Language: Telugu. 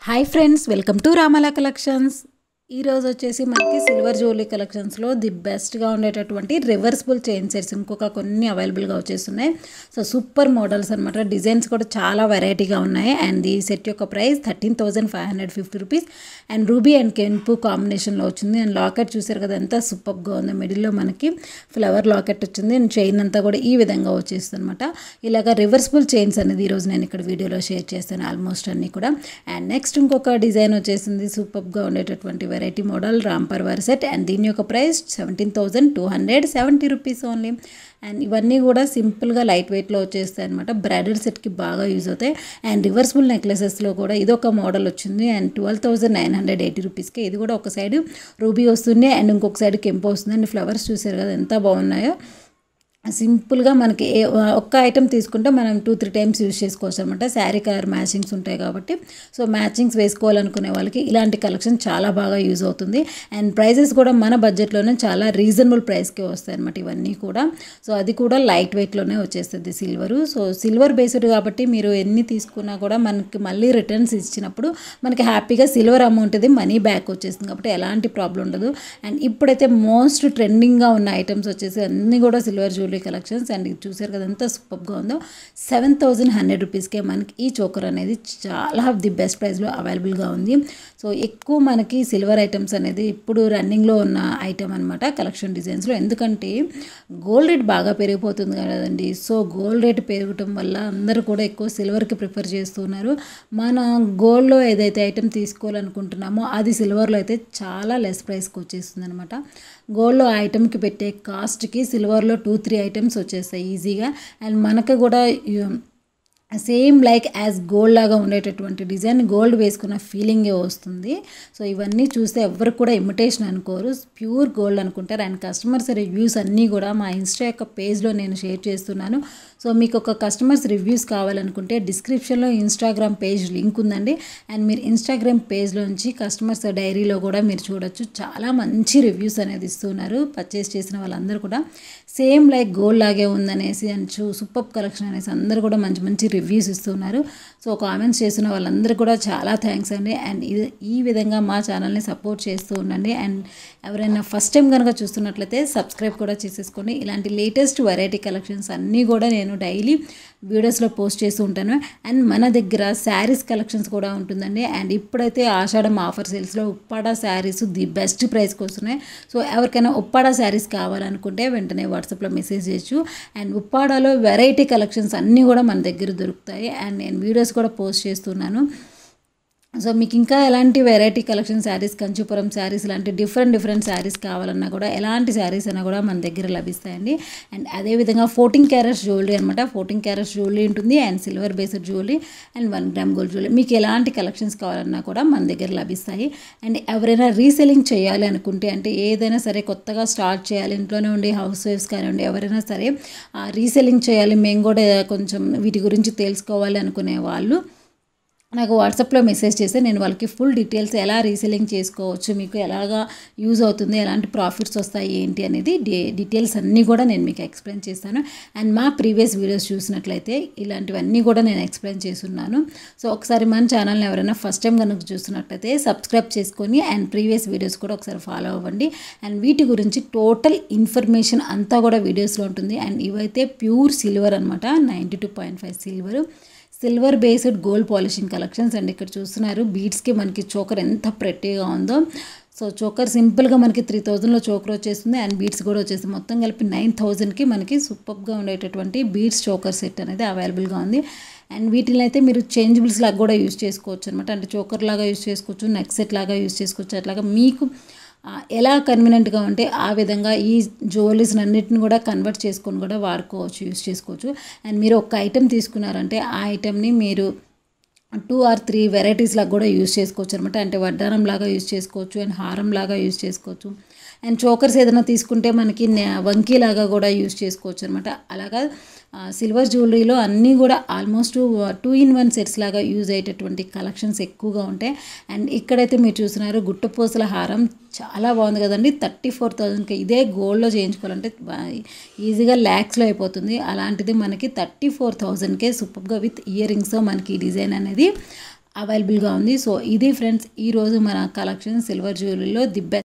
hi friends welcome to Ramala collections ఈరోజు వచ్చేసి మనకి సిల్వర్ జ్యువెలరీ కలెక్షన్స్లో ది బెస్ట్గా ఉండేటటువంటి రివర్సిబుల్ చైన్ సెట్స్ ఇంకొక కొన్ని అవైలబుల్గా వచ్చేస్తున్నాయి సో సూపర్ మోడల్స్ అనమాట డిజైన్స్ కూడా చాలా వెరైటీగా ఉన్నాయి అండ్ ఈ సెట్ యొక్క price thirteen thousand five hundred fifty rupees and ruby and కెన్పు కాంబినేషన్లో వచ్చింది అండ్ లాకెట్ చూసారు కదా ఎంత సూపర్గా ఉంది మిడిల్లో మనకి ఫ్లవర్ లాకెట్ వచ్చింది అండ్ చైన్ అంతా కూడా ఈ విధంగా వచ్చేస్తుంది అనమాట ఇలాగ రివర్సిబుల్ చైన్స్ అనేది ఈరోజు నేను ఇక్కడ వీడియోలో షేర్ చేస్తాను ఆల్మోస్ట్ అన్నీ కూడా అండ్ నెక్స్ట్ ఇంకొక డిజైన్ వచ్చేసింది సూపర్గా ఉండేటటువంటి variety model Ram Parivar set and దీని యొక్క price seventeen thousand two hundred seventy rupees only and ఇవన్నీ కూడా సింపుల్గా లైట్ వెయిట్లో వచ్చేస్తాయి అనమాట బ్రైడల్ సెట్కి బాగా యూజ్ అవుతాయి అండ్ రివర్సిబుల్ నెక్లెసెస్లో కూడా ఇదొక మోడల్ వచ్చింది and twelve thousand nine hundred eighty రూపీస్కి ఇది కూడా ఒక సైడ్ రూబీ వస్తుంది అండ్ ఇంకొక సైడ్ కెంపు వస్తుంది అండ్ ఫ్లవర్స్ చూసారు కదా ఎంత బాగున్నాయో సింపుల్గా మనకి ఏ ఒక్క ఐటెం తీసుకుంటే మనం టూ త్రీ టైమ్స్ యూజ్ చేసుకోవచ్చు అనమాట శారీ కలర్ మ్యాచింగ్స్ ఉంటాయి కాబట్టి సో మ్యాచింగ్స్ వేసుకోవాలనుకునే వాళ్ళకి ఇలాంటి కలెక్షన్ చాలా బాగా యూజ్ అవుతుంది అండ్ ప్రైజెస్ కూడా మన బడ్జెట్లోనే చాలా రీజనబుల్ ప్రైస్కే వస్తాయి అనమాట ఇవన్నీ కూడా సో అది కూడా లైట్ వెయిట్లోనే వచ్చేస్తుంది సిల్వరు సో సిల్వర్ బేస్డ్ కాబట్టి మీరు ఎన్ని తీసుకున్నా కూడా మనకి మళ్ళీ రిటర్న్స్ ఇచ్చినప్పుడు మనకి హ్యాపీగా సిల్వర్ అమౌంట్ ఇది మనీ బ్యాక్ వచ్చేస్తుంది కాబట్టి ఎలాంటి ప్రాబ్లం ఉండదు అండ్ ఇప్పుడైతే మోస్ట్ ట్రెండింగ్గా ఉన్న ఐటమ్స్ వచ్చేసి అన్నీ కూడా సిల్వర్ జ్యువెలరీ కలెక్షన్స్ అండ్ ఇది చూసారు కదా ఎంత సూపర్గా ఉందో సెవెన్ థౌజండ్ హండ్రెడ్ రూపీస్కే మనకి ఈ చోకర్ అనేది చాలా ది బెస్ట్ ప్రైస్లో అవైలబుల్గా ఉంది సో ఎక్కువ మనకి సిల్వర్ ఐటమ్స్ అనేది ఇప్పుడు రన్నింగ్లో ఉన్న ఐటమ్ అనమాట కలెక్షన్ డిజైన్స్లో ఎందుకంటే గోల్డ్ రేట్ బాగా పెరిగిపోతుంది కదండి సో గోల్డ్ రేట్ పెరగటం వల్ల అందరూ కూడా ఎక్కువ సిల్వర్కి ప్రిఫర్ చేస్తున్నారు మన గోల్డ్లో ఏదైతే ఐటమ్ తీసుకోవాలనుకుంటున్నామో అది సిల్వర్లో అయితే చాలా లెస్ ప్రైస్కి వచ్చేస్తుంది అనమాట గోల్డ్లో ఐటమ్కి పెట్టే కాస్ట్కి సిల్వర్లో టూ త్రీ ఐటమ్స్ వచ్చేస్తాయి ఈజీగా అండ్ మనకు కూడా సేమ్ లైక్ యాజ్ గోల్డ్ లాగా ఉండేటటువంటి డిజైన్ గోల్డ్ వేసుకున్న ఫీలింగే వస్తుంది సో ఇవన్నీ చూస్తే ఎవరికి కూడా ఇమిటేషన్ అనుకోరు ప్యూర్ గోల్డ్ అనుకుంటారు అండ్ కస్టమర్స్ రివ్యూస్ అన్నీ కూడా మా ఇన్స్టా యొక్క పేజ్లో నేను షేర్ చేస్తున్నాను సో మీకు ఒక కస్టమర్స్ రివ్యూస్ కావాలనుకుంటే డిస్క్రిప్షన్లో ఇన్స్టాగ్రామ్ పేజ్ లింక్ ఉందండి అండ్ మీరు ఇన్స్టాగ్రామ్ పేజ్లోంచి కస్టమర్స్ డైరీలో కూడా మీరు చూడొచ్చు చాలా మంచి రివ్యూస్ అనేది ఇస్తున్నారు పర్చేస్ చేసిన వాళ్ళందరూ కూడా సేమ్ లైక్ గోల్డ్ లాగే ఉందనేసి అండ్ చూ సూపర్ కలెక్షన్ అనేసి అందరూ కూడా మంచి మంచి రివ్యూస్ ఇస్తున్నారు సో కామెంట్స్ చేసిన వాళ్ళందరూ కూడా చాలా థ్యాంక్స్ అండి అండ్ ఇది ఈ విధంగా మా ఛానల్ని సపోర్ట్ చేస్తూ ఉండండి అండ్ ఎవరైనా ఫస్ట్ టైం కనుక చూస్తున్నట్లయితే సబ్స్క్రైబ్ కూడా చేసేసుకోండి ఇలాంటి లేటెస్ట్ వెరైటీ కలెక్షన్స్ అన్నీ కూడా నేను డైలీ వీడియోస్లో పోస్ట్ చేస్తూ ఉంటాను అండ్ మన దగ్గర శారీస్ కలెక్షన్స్ కూడా ఉంటుందండి అండ్ ఇప్పుడైతే ఆషాఢం ఆఫర్ సేల్స్లో ఉప్పాడ శారీస్ ది బెస్ట్ ప్రైస్కి వస్తున్నాయి సో ఎవరికైనా ఉప్పాడ శారీస్ కావాలనుకుంటే వెంటనే వాట్సాప్లో మెసేజ్ చేయొచ్చు అండ్ ఉప్పాడలో వెరైటీ కలెక్షన్స్ అన్నీ కూడా మన దగ్గర దొరుకుతాయి అండ్ నేను వీడియోస్ కూడా పోస్ట్ చేస్తున్నాను సో మీకు ఇంకా ఎలాంటి వెరైటీ కలెక్షన్ శారీస్ కంచీపురం శారీస్ ఇలాంటి డిఫరెంట్ డిఫరెంట్ శారీస్ కావాలన్నా కూడా ఎలాంటి శారీస్ అయినా కూడా మన దగ్గర లభిస్తాయండి అండ్ అదేవిధంగా ఫోర్టీన్ క్యారెట్స్ జ్యువెలరీ అనమాట ఫోర్టీన్ క్యారెట్స్ జ్యువెలరీ ఉంటుంది and silver based jewellery and one gram gold jewellery మీకు ఎలాంటి కలెక్షన్స్ కావాలన్నా కూడా మన దగ్గర లభిస్తాయి అండ్ ఎవరైనా రీసెలింగ్ చేయాలి అనుకుంటే అంటే ఏదైనా సరే కొత్తగా స్టార్ట్ చేయాలి ఇంట్లోనే ఉండి హౌస్ వైఫ్స్ కానివ్వండి ఎవరైనా సరే రీసెలింగ్ చేయాలి మేము కూడా కొంచెం వీటి గురించి తెలుసుకోవాలి అనుకునే వాళ్ళు నాకు వాట్సాప్లో మెసేజ్ చేస్తే నేను వాళ్ళకి ఫుల్ డీటెయిల్స్ ఎలా రీసెలింగ్ చేసుకోవచ్చు మీకు ఎలాగా యూజ్ అవుతుంది ఎలాంటి ప్రాఫిట్స్ వస్తాయి ఏంటి అనేది డీటెయిల్స్ అన్నీ కూడా నేను మీకు ఎక్స్ప్లెయిన్ చేస్తాను అండ్ మా ప్రీవియస్ వీడియోస్ చూసినట్లయితే ఇలాంటివన్నీ కూడా నేను ఎక్స్ప్లెయిన్ చేస్తున్నాను సో ఒకసారి మన ఛానల్ని ఎవరైనా ఫస్ట్ టైం కనుక చూస్తున్నట్లయితే సబ్స్క్రైబ్ చేసుకొని అండ్ ప్రీవియస్ వీడియోస్ కూడా ఒకసారి ఫాలో అవ్వండి అండ్ వీటి గురించి టోటల్ ఇన్ఫర్మేషన్ అంతా కూడా వీడియోస్లో ఉంటుంది అండ్ ఇవైతే ప్యూర్ సిల్వర్ అనమాట ninety two point five silver silver based gold polishing collections and ఇక్కడ చూస్తున్నారు బీడ్స్కి మనకి చోకర్ ఎంత ప్రెట్టీగా ఉందో సో చోకర్ సింపుల్గా మనకి త్రీ థౌజండ్లో చోకర్ వచ్చేస్తుంది అండ్ బీడ్స్ కూడా వచ్చేస్తుంది మొత్తం కలిపి నైన్ థౌజండ్కి మనకి సూపర్గా ఉండేటటువంటి బీడ్స్ చోకర్ సెట్ అనేది అవైలబుల్గా ఉంది అండ్ వీటిని అయితే మీరు చేంజబుల్స్ లాగా కూడా యూస్ చేసుకోవచ్చు అనమాట అంటే చోకర్ లాగా యూస్ చేసుకోవచ్చు నెక్ సెట్ లాగా యూస్ చేసుకోవచ్చు అట్లాగా మీకు ఎలా కన్వీనియంట్గా ఉంటే ఆ విధంగా ఈ జ్యువెలరీస్ అన్నిటిని కూడా కన్వర్ట్ చేసుకొని కూడా వాడుకోవచ్చు యూస్ చేసుకోవచ్చు అండ్ మీరు ఒక ఐటెం తీసుకున్నారంటే ఆ ఐటెంని మీరు టూ ఆర్ త్రీ వెరైటీస్ లాగా కూడా యూస్ చేసుకోవచ్చు అనమాట అంటే వడ్డానం లాగా యూస్ చేసుకోవచ్చు అండ్ హారం లాగా యూస్ చేసుకోవచ్చు అండ్ చోకర్స్ ఏదైనా తీసుకుంటే మనకి వంకీ లాగా కూడా యూస్ చేసుకోవచ్చు అనమాట అలాగా సిల్వర్ జ్యువెలరీలో అన్నీ కూడా almost two in one sets లాగా యూజ్ అయ్యేటటువంటి కలెక్షన్స్ ఎక్కువగా ఉంటాయి అండ్ ఇక్కడైతే మీరు చూస్తున్నారు గుట్టపూసల హారం చాలా బాగుంది కదండి థర్టీ ఫోర్ థౌజండ్కి ఇదే గోల్డ్లో చేయించుకోవాలంటే ఈజీగా ల్యాక్స్లో అయిపోతుంది అలాంటిది మనకి థర్టీ ఫోర్ థౌజండ్కే సూపర్గా విత్ ఇయర్ రింగ్స్ మనకి ఈ డిజైన్ అనేది అవైలబుల్గా ఉంది సో ఇది ఫ్రెండ్స్ ఈరోజు మన కలెక్షన్ సిల్వర్ జ్యువెలరీలో ది బెస్ట్